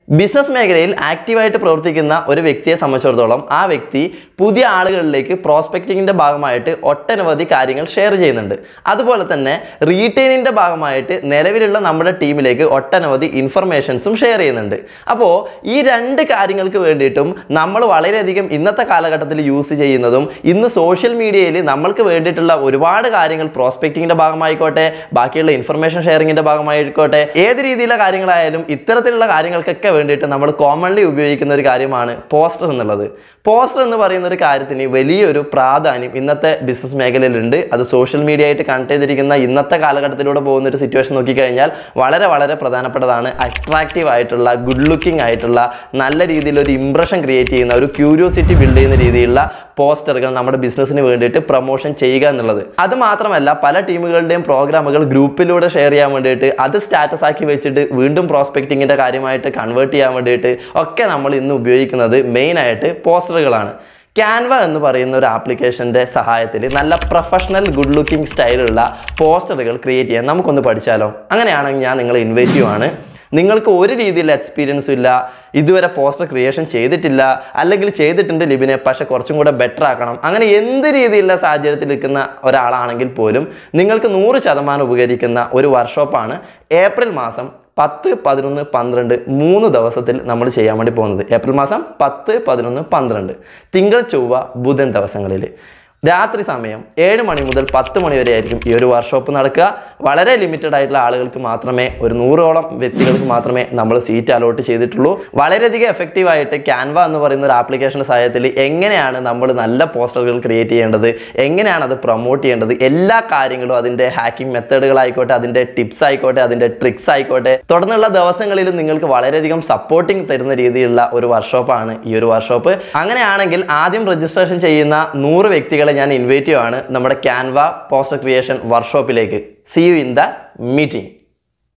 business മേഖലയിൽ ആക്റ്റീവായിട്ട് പ്രവർത്തിക്കുന്ന ഒരു വ്യക്തിയെ സംബന്ധിച്ചിടത്തോളം ആ വ്യക്തി പുതിയ ആളുകളിലേക്ക് പ്രോസ്പെക്റ്റിങ്ങിൻ്റെ ഭാഗമായിട്ട് ഒട്ടനവധി കാര്യങ്ങൾ ഷെയർ ചെയ്യുന്നുണ്ട് അതുപോലെ തന്നെ റീറ്റെയിനിൻ്റെ ഭാഗമായിട്ട് നിലവിലുള്ള നമ്മുടെ ടീമിലേക്ക് ഒട്ടനവധി ഇൻഫർമേഷൻസും ഷെയർ ചെയ്യുന്നുണ്ട് അപ്പോൾ ഈ രണ്ട് കാര്യങ്ങൾക്ക് വേണ്ടിയിട്ടും നമ്മൾ വളരെയധികം ഇന്നത്തെ കാലഘട്ടത്തിൽ യൂസ് ചെയ്യുന്നതും ഇന്ന് സോഷ്യൽ മീഡിയയിൽ നമ്മൾക്ക് വേണ്ടിയിട്ടുള്ള ഒരുപാട് കാര്യങ്ങൾ പ്രോസ്പെക്റ്റിങ്ങിൻ്റെ ഭാഗമായിക്കോട്ടെ ബാക്കിയുള്ള ഇൻഫർമേഷൻ ഷെയറിങ്ങിൻ്റെ ഭാഗമായിക്കോട്ടെ ഏത് രീതിയിലുള്ള കാര്യങ്ങളായാലും ഇത്തരത്തിലുള്ള കാര്യങ്ങൾക്കൊക്കെ വേണ്ടിയിട്ട് നമ്മൾ കോമൺലി ഉപയോഗിക്കുന്ന ഒരു കാര്യമാണ് പോസ്റ്റർ എന്നുള്ളത് പോസ്റ്റർ എന്ന് പറയുന്ന ഒരു കാര്യത്തിന് വലിയൊരു പ്രാധാന്യം ഇന്നത്തെ ബിസിനസ് മേഖലയിലുണ്ട് അത് സോഷ്യൽ മീഡിയ ആയിട്ട് കണക്ട് ചെയ്തിരിക്കുന്ന ഇന്നത്തെ കാലഘട്ടത്തിലൂടെ പോകുന്ന ഒരു സിറ്റുവേഷൻ നോക്കിക്കഴിഞ്ഞാൽ വളരെ വളരെ പ്രധാനപ്പെട്ടതാണ് അട്രാക്റ്റീവ് ആയിട്ടുള്ള ഗുഡ് ലുക്കിംഗ് ആയിട്ടുള്ള നല്ല രീതിയിൽ ഒരു ഇംപ്രഷൻ ക്രിയേറ്റ് ചെയ്യുന്ന ഒരു ക്യൂരിയോസിറ്റി ബിൽഡ് ചെയ്യുന്ന രീതിയിലുള്ള പോസ്റ്ററുകൾ നമ്മുടെ ബിസിനസ്സിന് വേണ്ടിയിട്ട് പ്രൊമോഷൻ ചെയ്യുക എന്നുള്ളത് അത് മാത്രമല്ല പല ടീമുകളുടെയും പ്രോഗ്രാമുകൾ ഗ്രൂപ്പിലൂടെ ഷെയർ ചെയ്യാൻ വേണ്ടിയിട്ട് അത് സ്റ്റാറ്റസ് ആക്കി വെച്ചിട്ട് വീണ്ടും പ്രോസ്പെക്റ്റിങ്ങിൻ്റെ കാര്യമായിട്ട് കൺവേർട്ട് ചെയ്യാൻ വേണ്ടിയിട്ട് ഒക്കെ നമ്മൾ ഇന്ന് ഉപയോഗിക്കുന്നത് മെയിനായിട്ട് പോസ്റ്ററുകളാണ് ക്യാൻവ എന്ന് പറയുന്ന ഒരു ആപ്ലിക്കേഷൻ്റെ സഹായത്തിൽ നല്ല പ്രൊഫഷണൽ ഗുഡ് ലുക്കിംഗ് സ്റ്റൈലുള്ള പോസ്റ്ററുകൾ ക്രിയേറ്റ് ചെയ്യാൻ നമുക്കൊന്ന് പഠിച്ചാലോ അങ്ങനെയാണെങ്കിൽ ഞാൻ നിങ്ങളെ ഇൻവൈറ്റ് ചെയ്യുവാണ് നിങ്ങൾക്ക് ഒരു രീതിയിലുള്ള എക്സ്പീരിയൻസും ഇല്ല ഇതുവരെ പോസ്റ്റർ ക്രിയേഷൻ ചെയ്തിട്ടില്ല അല്ലെങ്കിൽ ചെയ്തിട്ടുണ്ട് ലിബിനെ പക്ഷെ കുറച്ചും കൂടെ ബെറ്റർ ആക്കണം അങ്ങനെ എന്ത് രീതിയിലുള്ള സാഹചര്യത്തിൽ നിൽക്കുന്ന ഒരാളാണെങ്കിൽ പോലും നിങ്ങൾക്ക് നൂറ് ശതമാനം ഉപകരിക്കുന്ന ഒരു വർക്ക്ഷോപ്പാണ് ഏപ്രിൽ മാസം പത്ത് പതിനൊന്ന് പന്ത്രണ്ട് മൂന്ന് ദിവസത്തിൽ നമ്മൾ ചെയ്യാൻ വേണ്ടി പോകുന്നത് ഏപ്രിൽ മാസം പത്ത് പതിനൊന്ന് പന്ത്രണ്ട് തിങ്കൾ ചൊവ്വ ബുധൻ ദിവസങ്ങളിൽ രാത്രി സമയം ഏഴ് മണി മുതൽ പത്ത് മണി വരെ ആയിരിക്കും ഈ ഒരു വർക്ക്ഷോപ്പ് നടക്കുക വളരെ ലിമിറ്റഡ് ആയിട്ടുള്ള ആളുകൾക്ക് മാത്രമേ ഒരു നൂറോളം വ്യക്തികൾക്ക് മാത്രമേ നമ്മൾ സീറ്റ് അലോട്ട് ചെയ്തിട്ടുള്ളൂ വളരെയധികം എഫക്റ്റീവ് ആയിട്ട് ക്യാൻവ എന്ന് പറയുന്ന ഒരു ആപ്ലിക്കേഷൻ്റെ സഹായത്തിൽ എങ്ങനെയാണ് നമ്മൾ നല്ല പോസ്റ്ററുകൾ ക്രിയേറ്റ് ചെയ്യേണ്ടത് എങ്ങനെയാണ് അത് പ്രൊമോട്ട് ചെയ്യേണ്ടത് എല്ലാ കാര്യങ്ങളും അതിൻ്റെ ഹാക്കിംഗ് മെത്തേഡുകളായിക്കോട്ടെ അതിൻ്റെ ടിപ്സ് ആയിക്കോട്ടെ അതിൻ്റെ ട്രിക്സ് ആയിക്കോട്ടെ തുടർന്നുള്ള ദിവസങ്ങളിലും നിങ്ങൾക്ക് വളരെയധികം സപ്പോർട്ടിങ് തരുന്ന രീതിയിലുള്ള ഒരു വർക്ക്ഷോപ്പാണ് ഈ ഒരു വർക്ക്ഷോപ്പ് അങ്ങനെയാണെങ്കിൽ ആദ്യം രജിസ്ട്രേഷൻ ചെയ്യുന്ന നൂറ് വ്യക്തികളെ ഞാൻ ഇൻവൈറ്റ് ചെയ്യുവാണ് നമ്മുടെ ക്യാൻവ പോസ്റ്റർ ക്രിയേഷൻ വർക്ക്ഷോപ്പിലേക്ക് see you in the meeting